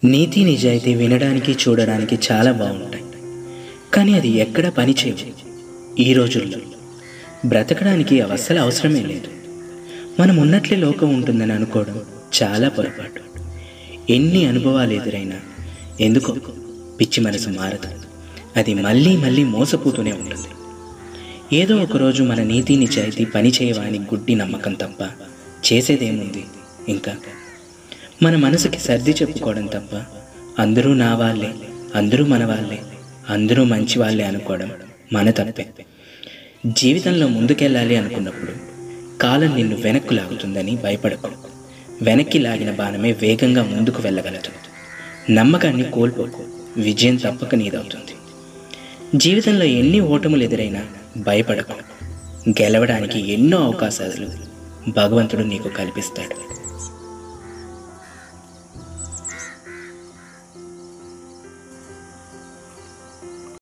నీతి నిజాయితీ వినడానికి చూడడానికి చాలా బాగుంటాయి కానీ అది ఎక్కడ పని చేయవు ఈ రోజుల్లో బ్రతకడానికి అవి అస్సలు అవసరమే లేదు మనం ఉన్నట్లే లోకం ఉంటుందని అనుకోవడం చాలా పొరపాటు ఎన్ని అనుభవాలు ఎదురైనా ఎందుకో పిచ్చి మనసు మారదు అది మళ్ళీ మళ్ళీ మోసపోతూనే ఉంటుంది ఏదో ఒకరోజు మన నీతి నిజాయితీ పని చేయవని గుడ్డి నమ్మకం తప్ప చేసేదేముంది ఇంకా మన మనసుకి సర్ది చెప్పుకోవడం తప్ప అందరూ నా వాళ్ళే అందరూ మన వాళ్ళే అందరూ మంచి వాళ్ళే అనుకోవడం మన తప్పే జీవితంలో ముందుకెళ్ళాలి అనుకున్నప్పుడు కాలం నిన్ను వెనక్కు లాగుతుందని భయపడకు వెనక్కి లాగిన బాణమే వేగంగా ముందుకు వెళ్ళగలదు నమ్మకాన్ని కోల్పోకు విజయం తప్పక నీదవుతుంది జీవితంలో ఎన్ని ఓటములు ఎదురైనా భయపడకు గెలవడానికి ఎన్నో అవకాశాలు భగవంతుడు నీకు కల్పిస్తాడు